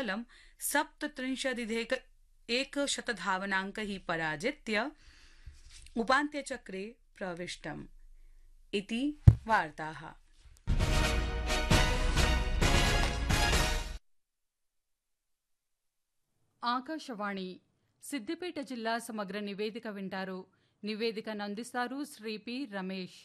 नेपालं सप्तत्रिंशदिधेक एकशतधावनाङ्कैः पराजित्य उपान्त्यचक्रे प्रविष्टम् इति वार्ताः ఆకాశవాణి సిద్దిపేట జిల్లా సమగ్ర నివేదిక వింటారు నివేదికను అందిస్తారు శ్రీ పి రమేష్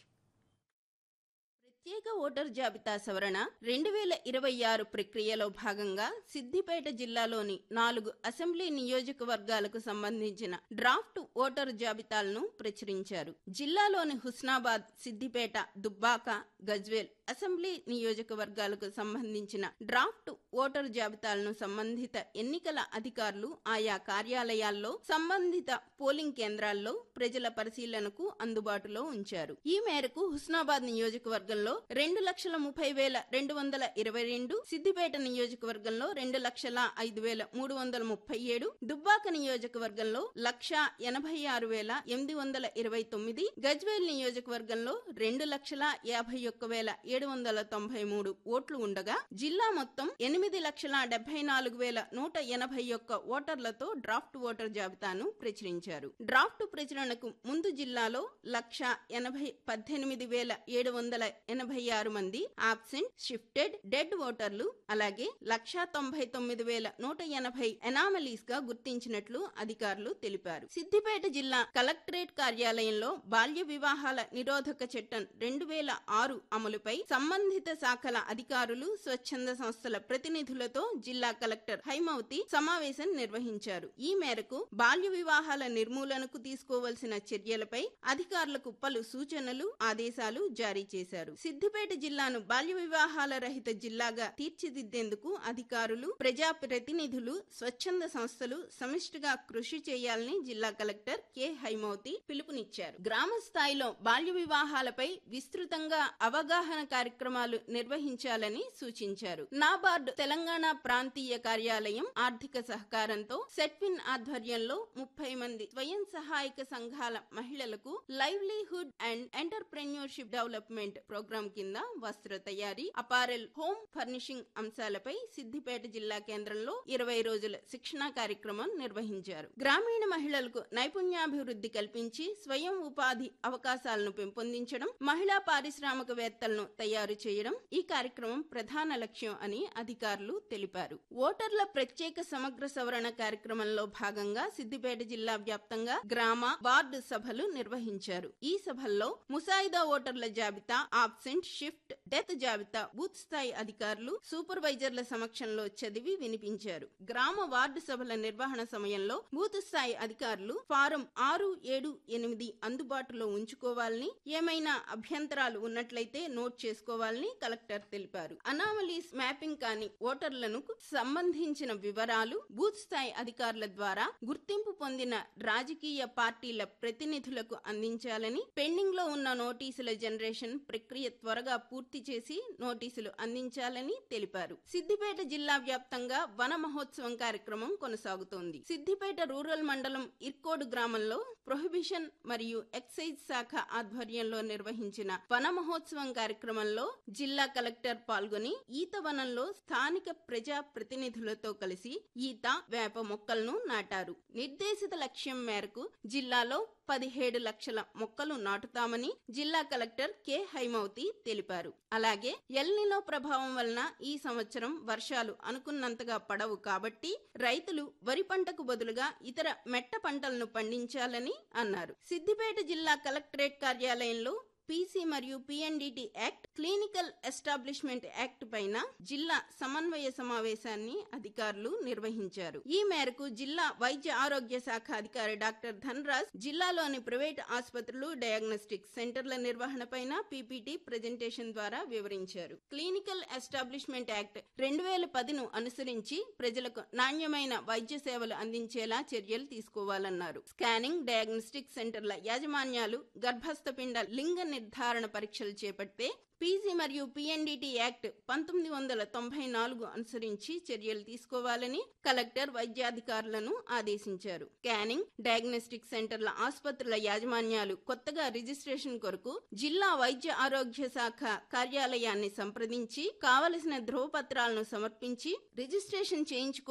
ప్రత్యేక ఓటర్ జాబితా సవరణ రెండు వేల ఇరవై ఆరు ప్రక్రియలో భాగంగా సిద్దిపేట జిల్లాలోని నాలుగు అసెంబ్లీ నియోజకవర్గాలకు సంబంధించిన డ్రాఫ్ట్ ఓటర్ జాబితాలను ప్రచురించారు జిల్లాలోని హుస్నాబాద్ సిద్దిపేట దుబ్బాక గజ్వేల్ అసెంబ్లీ నియోజకవర్గాలకు సంబంధించిన డ్రాఫ్ట్ ఓటర్ జాబితాలను సంబంధిత ఎన్నికల అధికారులు ఆయా కార్యాలయాల్లో సంబంధిత పోలింగ్ కేంద్రాల్లో ప్రజల పరిశీలనకు అందుబాటులో ఉంచారు ఈ మేరకు హుస్నాబాద్ నియోజకవర్గంలో రెండు లక్షల ముప్పై వేల రెండు వందల ఇరవై రెండు సిద్దిపేట నియోజకవర్గంలో రెండు లక్షల ఐదు వేల మూడు వందల ముప్పై ఏడు దుబ్బాక నియోజకవర్గంలో లక్ష ఎనభై ఆరు వేల ఎనిమిది వందల ఇరవై తొమ్మిది గజ్వేల్ నియోజకవర్గంలో రెండు లక్షల యాభై ఒక్క వేల ఏడు వందల తొంభై మూడు ఓట్లు ఉండగా జిల్లా మొత్తం ఎనిమిది లక్షల డెబ్బై నాలుగు వేల నూట ఎనభై ఒక్క ఓటర్లతో డ్రాఫ్ట్ ఓటర్ జాబితాను ప్రచురించారు డ్రాఫ్ట్ ప్రచురణకు ముందు జిల్లాలో లక్ష ఎనభై పద్దెనిమిది వేల ఏడు వందల ఎనభై ఆరు మంది ఆబ్సెంట్ షిఫ్టెడ్ డెడ్ ఓటర్లు అలాగే లక్షా తొంభై తొమ్మిది వేల నూట ఎనభై ఎనామలీస్ గా గుర్తించినట్లు అధికారులు తెలిపారు సిద్దిపేట జిల్లా కలెక్టరేట్ కార్యాలయంలో బాల్య వివాహాల నిరోధక చట్టం రెండు వేల ఆరు అమలుపై సంబంధిత శాఖల అధికారులు స్వచ్ఛంద సంస్థల ప్రతినిధులతో జిల్లా కలెక్టర్ హైమవతి సమావేశం నిర్వహించారు ఈ మేరకు బాల్య వివాహాల నిర్మూలనకు తీసుకోవలసిన చర్యలపై అధికారులకు పలు సూచనలు ఆదేశాలు జారీ చేశారు సిద్దిపేట జిల్లాను బాల్య వివాహాల రహిత జిల్లాగా తీర్చిదిద్దేందుకు అధికారులు ప్రజా ప్రతినిధులు స్వచ్ఛంద సంస్థలు సమిష్టిగా కృషి చేయాలని జిల్లా కలెక్టర్ కె హైమవతి పిలుపునిచ్చారు గ్రామ స్థాయిలో బాల్య వివాహాలపై విస్తృతంగా అవగాహన కార్యక్రమాలు నిర్వహించాలని సూచించారు నాబార్డ్ తెలంగాణ ప్రాంతీయ కార్యాలయం ఆర్థిక సహకారంతో సెట్విన్ ఆధ్వర్యంలో ముప్పై మంది స్వయం సహాయక సంఘాల మహిళలకు livelihood and entrepreneurship development program కింద వస్త్ర తయారీ అపారెల్ హోమ్ ఫర్నిషింగ్ అంశాలపై సిద్దిపేట జిల్లా కేంద్రంలో ఇరవై రోజుల శిక్షణా కార్యక్రమం నిర్వహించారు గ్రామీణ మహిళలకు నైపుణ్యాభివృద్ధి కల్పించి స్వయం ఉపాధి అవకాశాలను పెంపొందించడం మహిళా పారిశ్రామికవేత్తలను తయారు చేయడం ఈ కార్యక్రమం ప్రధాన లక్ష్యం అని అధికారులు తెలిపారు ఓటర్ల ప్రత్యేక సమగ్ర సవరణ కార్యక్రమంలో భాగంగా సిద్దిపేట జిల్లా వ్యాప్తంగా గ్రామ వార్డు సభలు నిర్వహించారు ఈ సభల్లో ముసాయిదా ఓటర్ల జాబితా ఆబ్సెంట్ షిఫ్ట్ డెత్ జాబితా బూత్ స్థాయి అధికారులు సూపర్వైజర్ల సమక్షంలో చదివి వినిపించారు గ్రామ వార్డు సభల నిర్వహణ సమయంలో బూత్ స్థాయి అధికారులు ఫారం ఆరు ఏడు ఎనిమిది అందుబాటులో ఉంచుకోవాలని ఏమైనా అభ్యంతరాలు ఉన్నట్లయితే నోట్ చేసుకోవాలని కలెక్టర్ తెలిపారు అనామలీస్ మ్యాపింగ్ కాని ఓటర్లను సంబంధించిన వివరాలు బూత్ స్థాయి అధికారుల ద్వారా గుర్తింపు పొందిన రాజకీయ పార్టీల ప్రతినిధులకు అందించాలని పెండింగ్ లో ఉన్న నోటీసుల జనరేషన్ ప్రక్రియ త్వరగా పూర్తి చేసి నోటీసులు అందించాలని తెలిపారు సిద్దిపేట జిల్లా వ్యాప్తంగా వన మహోత్సవం కార్యక్రమం కొనసాగుతోంది సిద్దిపేట రూరల్ మండలం ఇర్కోడు గ్రామంలో ప్రొహిబిషన్ మరియు ఎక్సైజ్ శాఖ ఆధ్వర్యంలో నిర్వహించిన వన మహోత్సవం కార్యక్రమంలో జిల్లా కలెక్టర్ పాల్గొని ఈత వనంలో స్థానిక ప్రజా ప్రతినిధులతో కలిసి ఈత వేప మొక్కలను నాటారు నిర్దేశిత లక్ష్యం మేరకు జిల్లాలో పదిహేడు లక్షల మొక్కలు నాటుతామని జిల్లా కలెక్టర్ కె హైమవతి తెలిపారు అలాగే ఎల్నినో ప్రభావం వలన ఈ సంవత్సరం వర్షాలు అనుకున్నంతగా పడవు కాబట్టి రైతులు వరి పంటకు బదులుగా ఇతర మెట్ట పంటలను పండించాలని అన్నారు సిద్దిపేట జిల్లా కలెక్టరేట్ కార్యాలయంలో పీసీ మరియు PNDT act clinical establishment act పైన జిల్లా సమన్వయ సమావేశాన్ని అధికారులు నిర్వహించారు ఈ మేరకు జిల్లా వైద్య ఆరోగ్య శాఖ అధికారి డాక్టర్ ధనరాజ్ జిల్లాలోని ప్రైవేట్ ఆసుపత్రులు డయాగ్నోస్టిక్ సెంటర్ల నిర్వహణ పైన పీపీటీ ప్రజెంటేషన్ ద్వారా వివరించారు క్లినికల్ ఎస్టాబ్లిష్మెంట్ యాక్ట్ రెండు వేల పదిను అనుసరించి ప్రజలకు నాణ్యమైన వైద్య సేవలు అందించేలా చర్యలు తీసుకోవాలన్నారు స్కానింగ్ డయాగ్నోస్టిక్ సెంటర్ల యాజమాన్యాలు గర్భస్థ పిండ లింగ నిర్ధారణ పరీక్షలు చేపడితే పీజీ మరియు పిఎన్డిటి యాక్ట్ పంతొమ్మిది వందల తొంభై నాలుగు అనుసరించి చర్యలు తీసుకోవాలని కలెక్టర్ వైద్యాధికారులను ఆదేశించారు స్కానింగ్ డయాగ్నోస్టిక్ సెంటర్ల ఆసుపత్రుల యాజమాన్యాలు కొత్తగా రిజిస్ట్రేషన్ కొరకు జిల్లా వైద్య ఆరోగ్య శాఖ కార్యాలయాన్ని సంప్రదించి కావలసిన ధ్రువపత్రాలను సమర్పించి రిజిస్ట్రేషన్ చేయించుకో